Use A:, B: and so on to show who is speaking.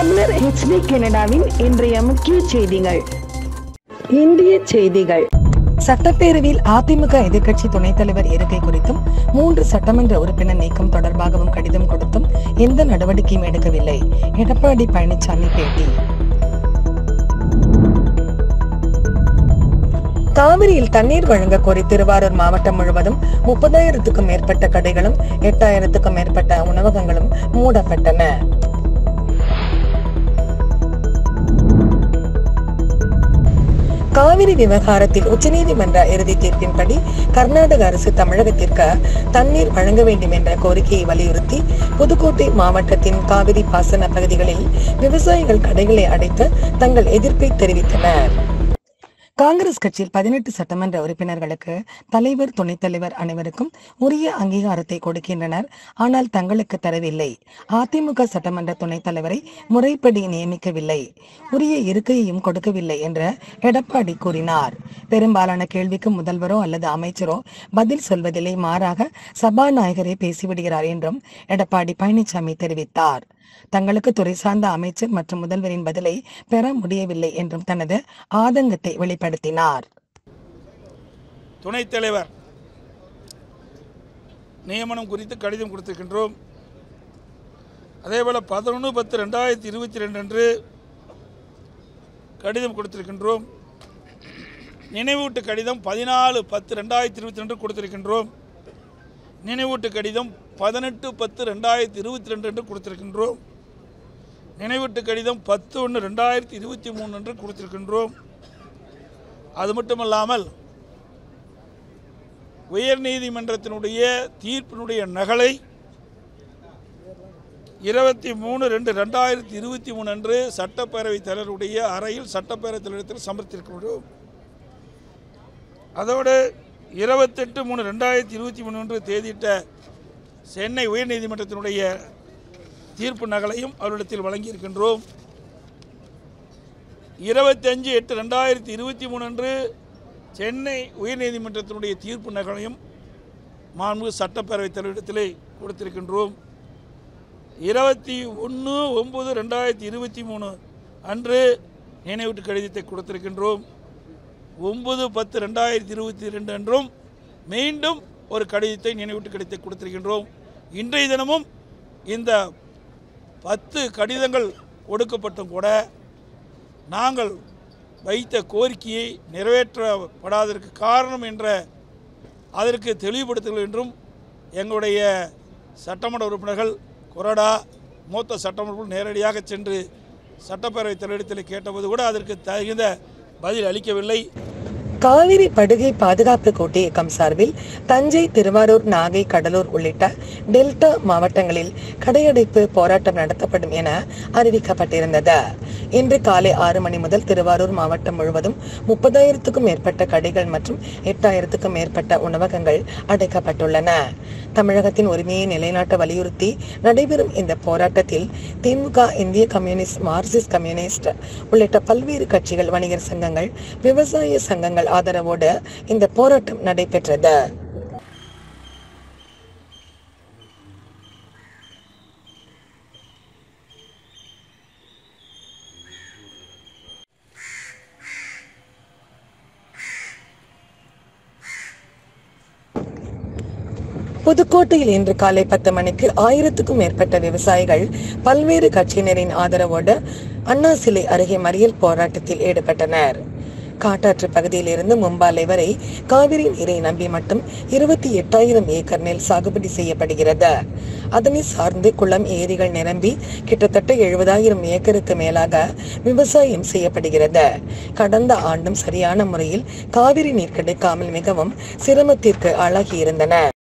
A: தமிழர் ஹெச்டி கனடாவின் இன்றைய முக்கிய செய்திகள் இந்திய செய்திகள்
B: சட்டப்பேரவையில் அதிமுக எதிர்க்கட்சி துணைத் தலைவர் இருக்கை குறித்தும் மூன்று சட்டமன்ற உறுப்பினர் நீக்கம் தொடர்பாகவும் கடிதம் கொடுத்தும் எந்த நடவடிக்கையும் எடுக்கவில்லை எடப்பாடி பழனிசாமி பேட்டி காவிரியில் தண்ணீர் வழங்க கோரி திருவாரூர் மாவட்டம் முழுவதும் முப்பதாயிரத்துக்கும் மேற்பட்ட கடைகளும் எட்டாயிரத்துக்கும் மேற்பட்ட உணவகங்களும் மூடப்பட்டன காவிரி விவகாரத்தில் உச்சநீதிமன்ற இறுதி தீர்ப்பின்படி கர்நாடக அரசு தமிழகத்திற்கு தண்ணீர் வழங்க வேண்டும் என்ற கோரிக்கையை வலியுறுத்தி புதுக்கோட்டை மாவட்டத்தின் காவிரி பாசன பகுதிகளில் விவசாயிகள் கடைகளை அடைத்து தங்கள் எதிர்ப்பை தெரிவித்தனர் காங்கிரஸ் கட்சியில் பதினெட்டு சட்டமன்ற உறுப்பினர்களுக்கு தலைவர் துணைத் தலைவர் அனைவருக்கும் உரிய அங்கீகாரத்தை கொடுக்கின்றனர் ஆனால் தங்களுக்கு தரவில்லை அதிமுக சட்டமன்ற துணைத் தலைவரை முறைப்படி நியமிக்கவில்லை உரிய இருக்கையையும் கொடுக்கவில்லை என்று எடப்பாடி கூறினார் பெரும்பாலான கேள்விக்கு முதல்வரோ அல்லது அமைச்சரோ பதில் சொல்வதில்லை மாறாக சபாநாயகரே பேசிவிடுகிறார் என்றும் எடப்பாடி பழனிசாமி தெரிவித்தார் தங்களுக்கு துறை சார்ந்த அமைச்சர் மற்றும் முதல்வரின் பதிலை பெற முடியவில்லை என்றும் தனது ஆதங்கத்தை வெளிப்படுத்தினார்
C: துணைத் தலைவர் நியமனம் குறித்து கடிதம் கொடுத்திருக்கின்றோம் அதேபோல் பதினொன்று பத்து ரெண்டாயிரத்தி இருபத்தி ரெண்டு அன்று கடிதம் கொடுத்திருக்கின்றோம் நினைவூட்டு கடிதம் பதினாலு பத்து ரெண்டாயிரத்தி இருபத்தி ரெண்டு கொடுத்திருக்கின்றோம் நினைவூட்டு கடிதம் பதினெட்டு பத்து ரெண்டாயிரத்தி இருபத்தி ரெண்டு என்று கொடுத்திருக்கின்றோம் நினைவூட்டு கடிதம் பத்து ஒன்று ரெண்டாயிரத்தி இருபத்தி மூணு என்று கொடுத்திருக்கின்றோம் அது மட்டுமல்லாமல் உயர்நீதிமன்றத்தினுடைய தீர்ப்பினுடைய நகலை இருபத்தி மூணு ரெண்டு ரெண்டாயிரத்தி இருபத்தி மூணு அன்று சட்டப்பேரவைத் தலைவருடைய அறையில் சட்டப்பேரவைத் தலைவரத்தில் சமர்ப்பித்திருக்கிறோம் அதோடு இருபத்தெட்டு மூணு ரெண்டாயிரத்தி இருபத்தி மூணு அன்று தேதியிட்ட சென்னை உயர்நீதிமன்றத்தினுடைய தீர்ப்பு நகலையும் அவரிடத்தில் வழங்கியிருக்கின்றோம் இருபத்தஞ்சு எட்டு ரெண்டாயிரத்தி இருபத்தி மூணு அன்று சென்னை உயர்நீதிமன்றத்தினுடைய தீர்ப்பு நகலையும் மாண்பு சட்டப்பேரவைத் தலைவரிடத்திலே கொடுத்திருக்கின்றோம் இருபத்தி ஒன்று ஒம்பது ரெண்டாயிரத்தி இருபத்தி மூணு அன்று நினைவூட்டு கடிதத்தை கொடுத்திருக்கின்றோம் ஒம்பது பத்து ரெண்டாயிரத்தி இருபத்தி ரெண்டு அன்றும் மீண்டும் ஒரு கடிதத்தை நினைவூட்டு கடிதத்தை கொடுத்திருக்கின்றோம் இன்றைய தினமும் இந்த பத்து கடிதங்கள் கொடுக்கப்பட்டும் கூட நாங்கள் வைத்த கோரிக்கையை நிறைவேற்றப்படாததற்கு காரணம் என்ற அதற்கு தெளிவுபடுத்துங்கள் என்றும் எங்களுடைய சட்டமன்ற உறுப்பினர்கள் கொறடா மூத்த சட்டமன்ற உறுப்பினர் நேரடியாக சென்று சட்டப்பேரவைத் தலைவரிடத்தில் கேட்டபோது கூட அதற்கு தகுந்த பதில் அளிக்கவில்லை
B: காவிரி படுகை பாதுகாப்பு கோட்ட இயக்கம் சார்பில் தஞ்சை திருவாரூர் நாகை கடலூர் உள்ளிட்ட டெல்டா மாவட்டங்களில் கடையடைப்பு போராட்டம் நடத்தப்படும் என அறிவிக்கப்பட்டிருந்தது இன்று காலை ஆறு மணி முதல் திருவாரூர் மாவட்டம் முழுவதும் முப்பதாயிரத்துக்கும் மேற்பட்ட கடைகள் மற்றும் எட்டாயிரத்துக்கும் மேற்பட்ட உணவகங்கள் அடைக்கப்பட்டுள்ளன தமிழகத்தின் உரிமையை நிலைநாட்ட வலியுறுத்தி நடைபெறும் இந்த போராட்டத்தில் திமுக இந்திய கம்யூனிஸ்ட் மார்க்சிஸ்ட் கம்யூனிஸ்ட் உள்ளிட்ட பல்வேறு கட்சிகள் வணிகர் சங்கங்கள் விவசாய சங்கங்கள் ஆதரவோடு இந்த போராட்டம் நடைபெற்றது புதுக்கோட்டையில் இன்று காலை பத்து மணிக்கு ஆயிரத்துக்கும் மேற்பட்ட விவசாயிகள் பல்வேறு கட்சியினரின் ஆதரவோடு அண்ணா சிலை அருகே மறியல் போராட்டத்தில் ஈடுபட்டனர் காட்டாற்று பகுதியில் இருந்து மும்பாலை வரை காவிரி நீரை நம்பி மட்டும் இருபத்தி எட்டாயிரம் ஏக்கர் நெல் சாகுபடி செய்யப்படுகிறது அதனை சார்ந்து குளம் ஏரிகள் நிரம்பி கிட்டத்தட்ட எழுபதாயிரம் ஏக்கருக்கு மேலாக விவசாயம் செய்யப்படுகிறது கடந்த ஆண்டும் சரியான முறையில் காவிரி நீர் கிடைக்காமல் மிகவும் சிரமத்திற்கு ஆளாகி இருந்தன